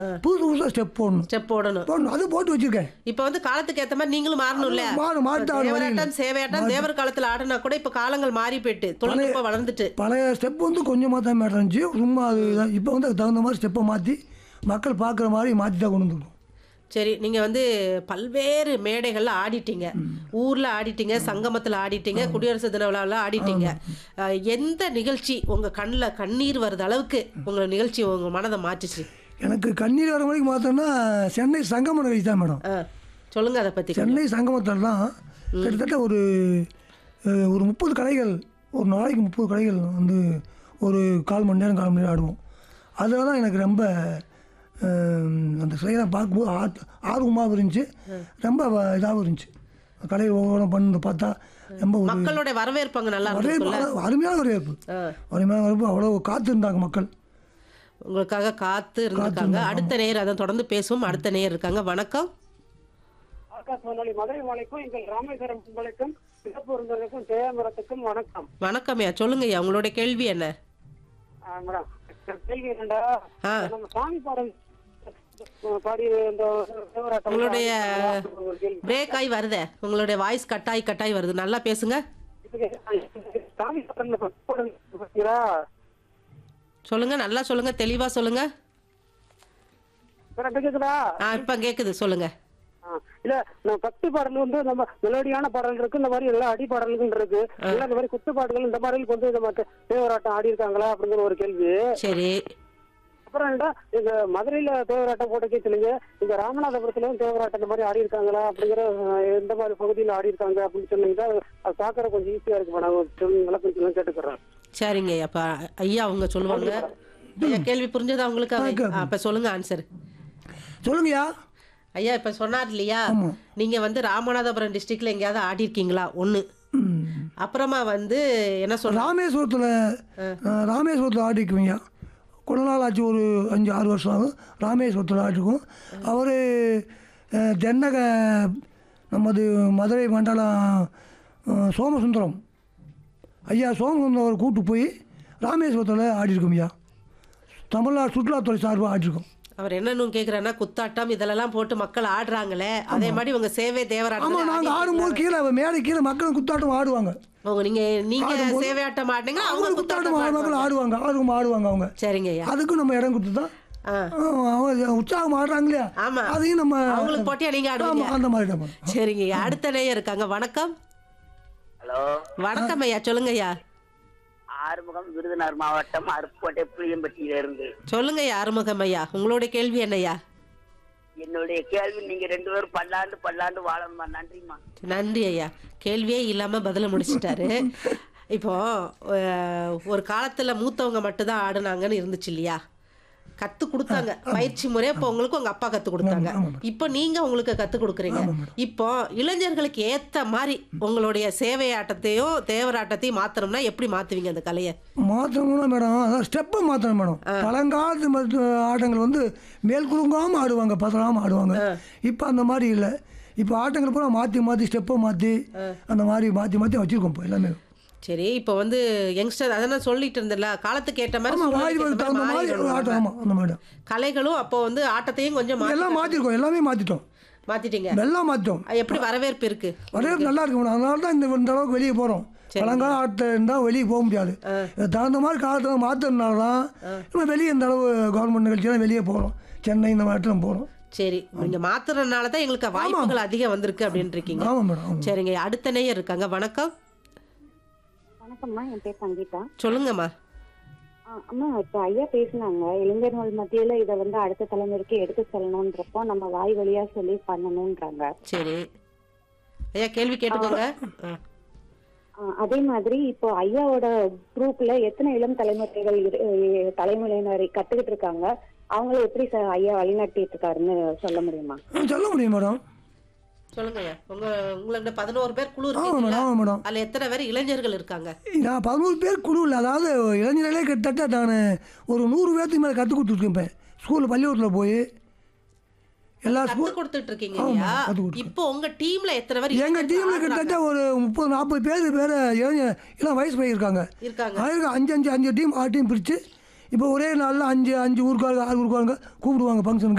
புதுசு புதுசாக ஸ்டெப் போடணும் ஸ்டெப் போடணும் போடணும் அது போட்டு வச்சிருக்கேன் இப்ப வந்து காலத்துக்கு ஏத்த மாதிரி நீங்களும் மாறணும்ல மாறு மாட்டு ஆடு தேவராட்டம் சேவையாட்டம் தேவர் காலத்துல ஆடுனா கூட இப்ப காலங்கள் மாறி போயிட்டு தொழில்நுட்பம் வளர்ந்துட்டு பழைய ஸ்டெப் வந்து கொஞ்சமாக தான் மேடம் இருந்துச்சு சும்மா அது இதான். இப்போ வந்து அதுக்கு தகுந்த மாதிரி ஸ்டெப்பை மாற்றி மக்கள் பார்க்குற மாதிரி மாற்றி தான் கொண்டு வந்துருக்கோம் சரி நீங்க வந்து பல்வேறு மேடைகள்ல ஆடிட்டீங்க ஊர்ல ஆடிட்டீங்க சங்கமத்துல ஆடிட்டீங்க குடியரசு தின விழாவில் ஆடிட்டீங்க அஹ், எந்த நிகழ்ச்சி உங்க கண்ணுல கண்ணீர் வருது அளவுக்கு உங்க நிகழ்ச்சி உங்க மனதை மாற்றுச்சு எனக்கு கண்ணீர் வர வரைக்கும் பார்த்தோன்னா சென்னை சங்கம நிகழ்ச்சி தான் மேடம் அஹ், சொல்லுங்க அதை பத்தி சென்னை சங்கமத்தில் தான் கிட்டத்தட்ட ஒரு அஹ், ஒரு முப்பது கடைகள் ஒரு நாளைக்கு முப்பது கடைகள் வந்து ஒரு கால் மணி நேரம் கால் மணி நேரம் ஆடுவோம் அதில் தான் எனக்கு ரொம்ப அஹ், அந்த சிலையெல்லாம் பார்க்கும்போது ஆத் ஆர்வமாகவும் இருந்துச்சு ரொம்ப இதாகவும் இருந்துச்சு கடையில் ஒவ்வொரு பண்ணு பார்த்தா ரொம்ப ஒரு மக்களோட வரவேற்பு அங்க நல்லா வரவேற்பு இருந்திருக்குல்ல அவ்வளவு அருமையான வரவேற்பு அஹ், அருமையான வரவேற்பு அவ்வளோ காத்திருந்தாங்க மக்கள் உங்களுக்காக காத்து இருந்திருக்காங்க அடுத்த நேர் அதை தொடர்ந்து பேசுவோம் அடுத்த நேர் இருக்காங்க வணக்கம் ஆகாசவாணி மதுரை மலைக்கும் எங்கள் ராமேஸ்வரம் உங்களுக்கும் சிறப்பு விருந்தினருக்கும் ஜெயமரத்துக்கும் வணக்கம் வணக்கம்யா சொல்லுங்கய்யா உங்களுடைய கேள்வி என்ன ஆ, மேடம் கேள்வி என்னடா ஆ. நம்ம சாமி பாடல் பாடி இந்த தேவராட்டம் உங்களுடைய ஒரு கேள்வி. பிரேக் ஆகி வருதே உங்களுடைய வாய்ஸ் கட்டாய் கட்டாய் வருது நல்லா பேசுங்க இதுக்கு சாமி பாடல் பாடல் பார்த்தீங்களா சொல்லுங்க நல்லா சொல்லுங்க தெளிவா சொல்லுங்க மேடம் கேக்குதா ஆ இப்ப கேக்குது சொல்லுங்க ஆ, இல்ல நம்ம பக்தி பாடல் வந்து நம்ம மெலோடியான பாடல் இருக்கு இந்த மாதிரி எல்லா அடி பாடல்கள் இருக்கு இல்ல இந்த மாதிரி குத்து பாடல்கள் இந்த மாதிரி வந்து நம்ம தேவராட்டம் ஆடி இருக்காங்களா அப்படிங்கிற ஒரு கேள்வி சரி அப்புறம் என்னடா இந்த மதுரையில தேவராட்டம் போட்ட கேட்கலீங்க இந்த ராமநாதபுரத்துலயும் தேவராட்டம் இந்த மாதிரி ஆடி இருக்காங்களா அப்படிங்கிற அஹ், எந்த மாதிரி பகுதியில ஆடி இருக்காங்க அப்படின்னு சொன்னீங்கன்னா அது பாக்குற கொஞ்சம் ஈஸியா இருக்கு மேடம் விளக்கம் சொல்லுங்க கேட்டுக்கிறேன் சரிங்க அப்ப ஐயா அவங்க சொல்லுவாங்க ஐயா கேள்வி புரிஞ்சதா உங்களுக்கு அவ- ஆ, அப்ப சொல்லுங்க ஆன்சர் சொல்லுங்கய்யா ஐயா இப்ப சொன்னார் இல்லையா ஆமாம் நீங்க வந்து ராமநாதபுரம் டிஸ்ட்ரிக்ட்ல எங்கேயாவது ஆடி இருக்கீங்களா ஒண்ணு ம் அப்புறமா வந்து என்ன சொல்ற ராமேஸ்வரத்தில் ராமேஸ்வரத்தில் ஆடிக்குவீங்க கொஞ்ச நாள் ஆச்சு ஒரு அஞ்சு ஆறு வருஷம் ஆகும் ராமேஸ்வரத்தில் ஆடிருக்கோம் அவர் தென்னக நமது மதுரை மண்டலம் அஹ், சோமசுந்தரம் ஐயா சோமசுந்தரம் அவர் கூட்டு போய் ராமேஸ்வரத்தில் ஆடிருக்கோம் ஐயா தமிழ்நாடு சுற்றுலாத்துறை சார்பாக ஆடிருக்கோம் அவர் என்னன்னு கேக்குறேன்னா குத்தாட்டம் இதெல்லாம் போட்டு மக்கள் ஆடுறாங்களே அதே மாதிரி உங்க சேவை ஆமாம் தேவராட்டம் நாங்கள் ஆடும்போது கீழே மேடை கீழே மக்கள் குத்தாட்டம் ஆடுவாங்க உங்க நீங்க நீங்க சேவையாட்டம் ஆடுனீங்க அவங்க அவங்க குத்தாட்டம் குத்தாட்டம் மக்கள் ஆடுவாங்க ஆடுவோம் ஆடுவாங்க அவங்க சரிங்க ஐயா அதுக்கும் நம்ம இடம் கொடுத்து தான் ஆ. அவங்க உற்சாகம் ஆடுறாங்க இல்லையா ஆமா அதையும் நம்ம அவங்களுக்கு போட்டியா நீங்க ஆடுவீங்க ஆமா, அந்த மாதிரி தான் பண்ணணும். சரிங்க ஐயா அடுத்த நேயர் இருக்காங்க வணக்கம் ஹலோ வணக்கம் ஐயா சொல்லுங்க ஐயா ஆறுமுகம் விருதுநகர் மாவட்டம் அருப்புக்கோட்டை புளியம்பட்டியில இருந்து சொல்லுங்க ஐயா ஆறுமுகம் ஐயா உங்களுடைய கேள்வி என்னய்யா என்னுடைய கேள்வி நீங்க ரெண்டு பேரும் பல்லாண்டு பல்லாண்டு வாழணுமா நன்றிம்மா நன்றி ஐயா கேள்வியே இல்லாம பதில முடிச்சிட்டாரு இப்போ அஹ், ஒரு காலத்துல மூத்தவங்க மட்டும்தான் ஆடுனாங்கன்னு இருந்துச்சு இல்லையா கத்து கொடுத்தாங்க பயிற்சி முறையா இப்போ உங்களுக்கு உங்க அப்பா கத்து கொடுத்தாங்க இப்போ நீங்க உங்களுக்கு கத்து கொடுக்குறீங்க இப்போ இளைஞர்களுக்கு ஏத்த மாதிரி உங்களுடைய சேவையாட்டத்தையும் தேவராட்டத்தையும் மாத்தணும்னா எப்படி மாத்துவீங்க அந்த கலையை மாற்றணும்னா மேடம் அதான் ஸ்டெப்பை மாற்றணும் மேடம் பழங்காலத்து மருத்துவ ஆட்டங்கள் வந்து மேல் குறுங்காமல் ஆடுவாங்க பதறாமல் ஆடுவாங்க இப்போ அந்த மாதிரி இல்லை இப்போ ஆட்டங்கள் பூரா மாற்றி மாற்றி ஸ்டெப்பை மாற்றி அந்த மாதிரி மாற்றி மாற்றி வச்சுருக்கோம் இப்போ எல்லாமே சரி இப்போ வந்து யங்ஸ்டர் அதை நான் சொல்லிட்டு இருந்தேன்ல காலத்துக்கு ஏற்ற மாதிரி ஆமாம் சூழலுக்கு வாய்ப்பு ஏத்த தகுந்த மாதிரி மாறிடணும் ஆட்டம் நம்ம. ஆமாம் அந்த மாதிரி தான். கலைகளும் அப்போ வந்து ஆட்டத்தையும் கொஞ்சம் மா- எல்லாம் மாற்றிருக்கோம் எல்லாமே மாற்றிட்டோம் மாத்திட்டீங்க எல்லாம் மாற்றிட்டோம் அது எப்படி வரவேற்பு இருக்கு வரவேற்பு நல்லா இருக்கு மேடம் அதனால தான் இந்த இந்த அளவுக்கு வெளியே போகிறோம் பழங்கால ஆட்டம் இருந்தால் வெளியே போக முடியாது இதுக்கு தகுந்த மாதிரி காலத்தை மாற்றுறதுனால தான் நம்ம வெளியே இந்த அளவு கவர்மெண்ட் நிகழ்ச்சியெல்லாம் வெளியே போகிறோம் சென்னை இந்த மாதிரி இடத்துல போகிறோம் சரி நீங்க மாத்துறதுனால தான் எங்களுக்கு வாய்ப்புகள் அதிகம் வந்திருக்கு அப்படின்னு இருக்கீங்க ஆமாம் மேடம் ஆமாம் சரிங்க அடுத்த நேயர் இருக்காங்க வணக்கம் வணக்கம்மா என் பேர் சங்கீதா சொல்லுங்கம்மா ஆ, அம்மா இப்ப ஐயா பேசினாங்க இளைஞர்கள் மத்தியில இதை வந்து அடுத்த தலைமுறைக்கு எடுத்து செல்லணுன்றப்போ நம்ம வாய் வழியா சொல்லி பண்ணணும்ன்றாங்க சரி ஐயா கேள்வி கேட்டுக்கோங்க ஆ. ஆ, அதே மாதிரி இப்போ ஐயாவோட குரூப்ல எத்தனை இளம் தலைமுறைகள் இரு- எ- தலைமுறையினரை கத்துக்கிட்டு இருக்காங்க அவங்கள எப்படி சார் ஐயா வழிநடத்திட்டு இருக்காருன்னு சொல்ல முடியுமா ஆ, சொல்ல முடியும் மேடம் சொல்லுங்க ஐயா உங்க உங்களோட பதினோரு பேர் குழு ஆமாம் மேடம் இருக்கீங்களா ஆமாம் மேடம் அதுல எத்தனை பேர் இளைஞர்கள் இருக்காங்க நான் பதினோரு பேர் குழு இல்லை அதாவது இளைஞர்களே கிட்டத்தட்ட நான் ஒரு நூறு பேர்த்துக்கு மேலே கற்றுக் கொடுத்துருக்கேன் இப்போ ஸ்கூலில் பள்ளிக்கூடத்தில் போய் எல்லா கத்து ஸ்கூல் கொடுத்துட்டு இருக்கீங்க ஆமா, இல்லையா கத்து கொடுத்து. இப்போ உங்க டீம்ல எத்தனை பேர் எங்கள் இளைஞர்கள் டீமில் ஆடுறாங்க? கிட்டத்தட்ட ஒரு முப்பது நாற்பது பேர் பேர் இளைஞர் எல்லாம் வயசு பையன் இருக்காங்க இருக்காங்க ஆயிரம் அஞ்சு அஞ்சு அஞ்சு டீம் ஆறு டீம் பிரித்து இப்போ ஒரே நாளில் அஞ்சு அஞ்சு ஊருக்காரங்க ஆறு ஊருக்காரங்க கூப்பிடுவாங்க ஃபங்க்ஷனுக்கு